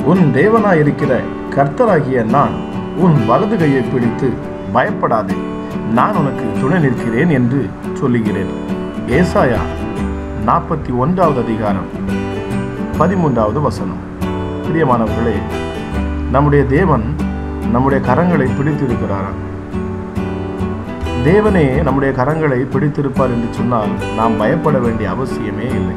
உன் தேவனாயிருக்கிற கர்த்தராகிய நான் உன் வலது கையை பிடித்து பயப்படாதே நான் உனக்கு துணை நிற்கிறேன் என்று சொல்லுகிறேன் ஏசாயா நாற்பத்தி ஒன்றாவது அதிகாரம் பதிமூன்றாவது வசனம் பிரியமானவர்களே நம்முடைய தேவன் நம்முடைய கரங்களை பிடித்திருக்கிறாராம் தேவனே நம்முடைய கரங்களை பிடித்திருப்பார் என்று சொன்னால் நாம் பயப்பட வேண்டிய அவசியமே இல்லை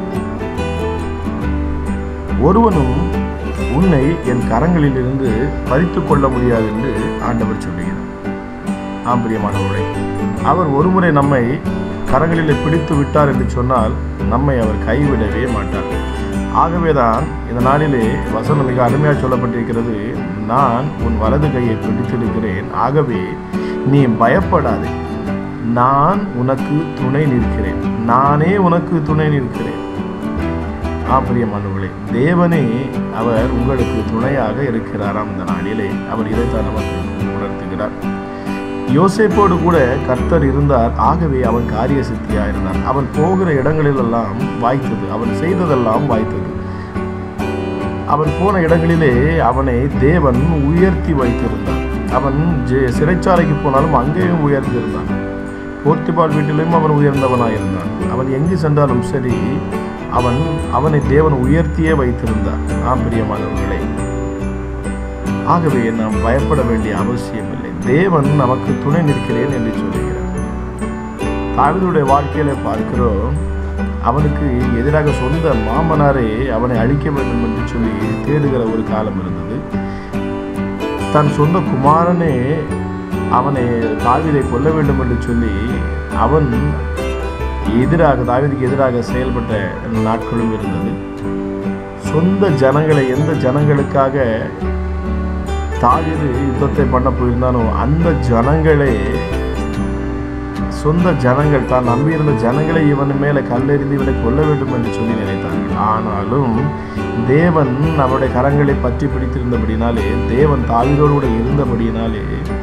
ஒருவனும் உன்னை என் கரங்களிலிருந்து பறித்து கொள்ள முடியாது என்று ஆண்டவர் சொல்லுகிறார் ஆம் பிரியமானவர்களே அவர் ஒருமுறை நம்மை கரங்களிலே பிடித்து விட்டார் என்று சொன்னால் நம்மை அவர் கைவிடவே மாட்டார் ஆகவேதான் இந்த நாளிலே வசனம் மிக அருமையாக சொல்லப்பட்டிருக்கிறது நான் உன் வலது கையை பிடித்திருக்கிறேன் ஆகவே நீ பயப்படாதே நான் உனக்கு துணை நிற்கிறேன் நானே உனக்கு துணை நிற்கிறேன் ஆப்பிரியமானவர்களே தேவனே அவர் உங்களுக்கு துணையாக இருக்கிறாராம் இந்த நாளிலே அவர் இதைத்தான் நமக்கு உணர்த்துகிறார் யோசேப்போடு கூட கர்த்தர் இருந்தார் ஆகவே அவன் காரிய சித்தியா இருந்தான் அவன் போகிற இடங்களிலெல்லாம் வாய்த்தது அவன் செய்ததெல்லாம் வாய்த்தது அவன் போன இடங்களிலே அவனை தேவன் உயர்த்தி வைத்திருந்தான் அவன் ஜெ- சிறைச்சாலைக்கு போனாலும் அங்கேயும் உயர்ந்திருந்தான் போர்த்திபால் வீட்டிலும் அவன் உயர்ந்தவனாக இருந்தான் அவன் எங்கு சென்றாலும் சரி அவன் அவனை தேவன் உயர்த்தியே வைத்திருந்தார் ஆம் பிரியமானவர்களே ஆகவே நாம் பயப்பட வேண்டிய அவசியம் இல்லை தேவன் நமக்கு துணை நிற்கிறேன் என்று சொல்லுகிறார் தாவிதுடைய வாழ்க்கையில பார்க்கிறோம் அவனுக்கு எதிராக சொந்த மாமனாரே அவனை அழிக்க வேண்டும் என்று சொல்லி தேடுகிற ஒரு காலம் இருந்தது தன் சொந்த குமாரனே அவனை தாவீதை கொல்ல வேண்டும் என்று சொல்லி அவன் எதிராக தாவீதுக்கு எதிராக செயல்பட்ட நாட்களும் இருந்தது சொந்த ஜனங்களை எந்த ஜனங்களுக்காக தாவீது யுத்தத்தை பண்ண போயிருந்தானோ அந்த ஜனங்களே சொந்த ஜனங்கள் தான் நம்பியிருந்த ஜனங்களை இவன் மேலே கல்லெறிந்து இவனை கொல்ல வேண்டும் என்று சொல்லி நினைத்தார்கள் ஆனாலும் தேவன் அவருடைய கரங்களை பற்றி பிடித்திருந்தபடினாலே தேவன் தாவீதோடு கூட இருந்தபடியினாலே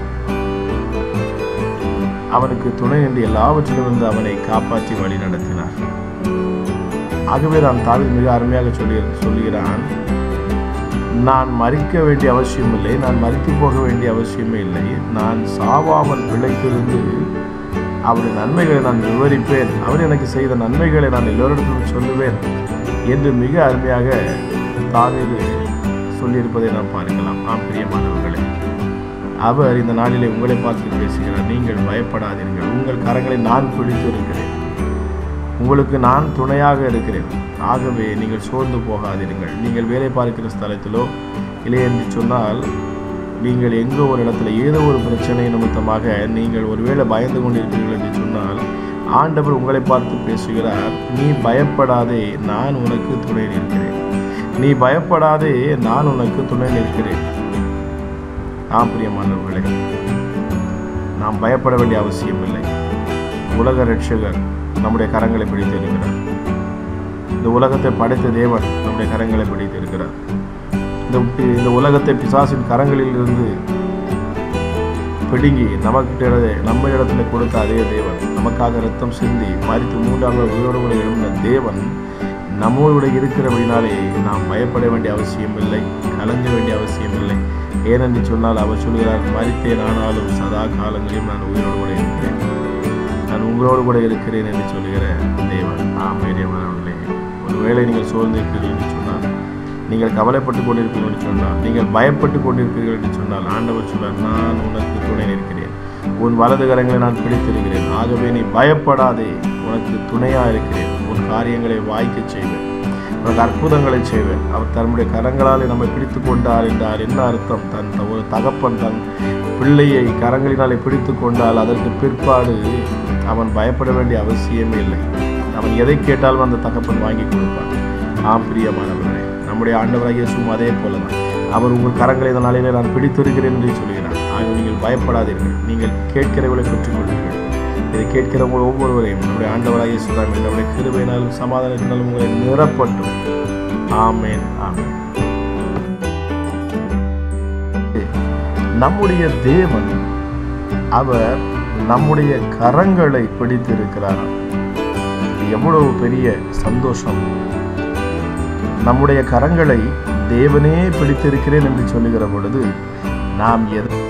அவனுக்கு துணை என்று எல்லாவற்றிலிருந்து அவனை காப்பாற்றி வழி நடத்தினார் ஆகவே நான் தாவீது மிக அருமையாக சொல்லி சொல்லுகிறான் நான் மறிக்க வேண்டிய அவசியம் இல்லை நான் மறித்து போக வேண்டிய அவசியமே இல்லை நான் சாவாமல் பிழைத்திருந்து அவருடைய நன்மைகளை நான் விவரிப்பேன் அவர் எனக்கு செய்த நன்மைகளை நான் எல்லோரிடத்திலும் சொல்லுவேன் என்று மிக அருமையாக தாவீது சொல்லியிருப்பதை நாம் பார்க்கலாம் ஆம் பிரியமானவர்களே அவர் இந்த நாளிலே உங்களை பார்த்து பேசுகிறார் நீங்கள் பயப்படாதீர்கள் உங்கள் கரங்களை நான் பிடித்து இருக்கிறேன் உங்களுக்கு நான் துணையாக இருக்கிறேன் ஆகவே நீங்கள் சோர்ந்து போகாதீர்கள் நீங்கள் வேலை பார்க்கிற ஸ்தலத்திலோ இல்லை என்று சொன்னால் நீங்கள் எங்கோ ஒரு இடத்துல ஏதோ ஒரு பிரச்சனை நிமித்தமாக நீங்கள் ஒருவேளை பயந்து கொண்டிருக்கிறீர்கள் என்று சொன்னால் ஆண்டவர் உங்களை பார்த்து பேசுகிறார் நீ பயப்படாதே நான் உனக்கு துணை நிற்கிறேன் நீ பயப்படாதே நான் உனக்கு துணை நிற்கிறேன் ஆம் பிரியமானவர்களே நாம் பயப்பட வேண்டிய அவசியம் இல்லை உலக ரட்சகர் நம்முடைய கரங்களை பிடித்து இருக்கிறார் இந்த உலகத்தை படைத்த தேவன் நம்முடைய கரங்களை பிடித்து இருக்கிறார் இந்த பி- இந்த உலகத்தை பிசாசின் கரங்களில் இருந்து பிடுங்கி நமக்கிட்ட நம்ம இடத்துல கொடுத்த அதே தேவன் நமக்காக ரத்தம் சிந்தி மறித்து மூன்றாம் நாள் உயிரோடு கூட எழுந்த தேவன் நம்மோடு இருக்கிறபடினாலே நாம் பயப்பட வேண்டிய அவசியம் இல்லை கலங்க வேண்டிய அவசியம் இல்லை ஏனென்று சொன்னால் அவர் சொல்கிறார் மறித்தேன் ஆனாலும் சதா காலங்களிலும் நான் உயிரோடு கூட இருக்கிறேன் நான் உங்களோடு கூட இருக்கிறேன் என்று சொல்லுகிற தேவன் ஆமேரியமானவர்களே ஒருவேளை நீங்கள் சோர்ந்திருக்கிறீர்கள் என்று சொன்னால் நீங்கள் கவலைப்பட்டு கொண்டிருப்பீர்கள் என்று சொன்னால் நீங்கள் பயப்பட்டு கொண்டிருக்கிறீர்கள் என்று சொன்னால் ஆண்டவர் சொல்றார் நான் உனக்கு துணை நிற்கிறேன் உன் வலது கரங்களை நான் பிடித்திருக்கிறேன் ஆகவே நீ பயப்படாதே உனக்கு துணையாக இருக்கிறேன் உன் காரியங்களை வாய்க்கச் செய்வேன் உனக்கு அற்புதங்களை செய்வேன் அவர் தன்னுடைய கரங்களால் நம்மை பிடித்து கொண்டார் என்றால் என்ன அர்த்தம் தன் த- ஒரு தகப்பன் தன் பிள்ளையை கரங்களினாலே பிடித்து கொண்டால் அதற்கு பிற்பாடு அவன் பயப்பட வேண்டிய அவசியமே இல்லை அவன் எதை கேட்டாலும் அந்த தகப்பன் வாங்கி கொடுப்பான் ஆம் பிரியமானவர்களே நம்முடைய ஆண்டவராகிய இயேசுவும் அதே போலதான் அவர் உங்கள் கரங்களை இந்த நாளிலே நான் பிடித்திருக்கிறேன் என்று சொல்கிறார் ஆக நீங்கள் பயப்படாதீர்கள் நீங்கள் கேட்கிறவர்களை பெற்றுக்கொள்வீர்கள் இதை கேட்கிறவங்க ஒவ்வொருவரையும் நம்முடைய ஆண்டவராகிய இயேசுதான் நம்முடைய கிருபையினாலும் சமாதானத்தினாலும் உங்களை நிரப்பட்டும் ஆமேன் ஆமேன் நம்முடைய தேவன் அவர் நம்முடைய கரங்களை பிடித்திருக்கிறாராம் இது எவ்வளவு பெரிய சந்தோஷம் நம்முடைய கரங்களை தேவனே பிடித்திருக்கிறேன் என்று சொல்லுகிற பொழுது நாம் எதை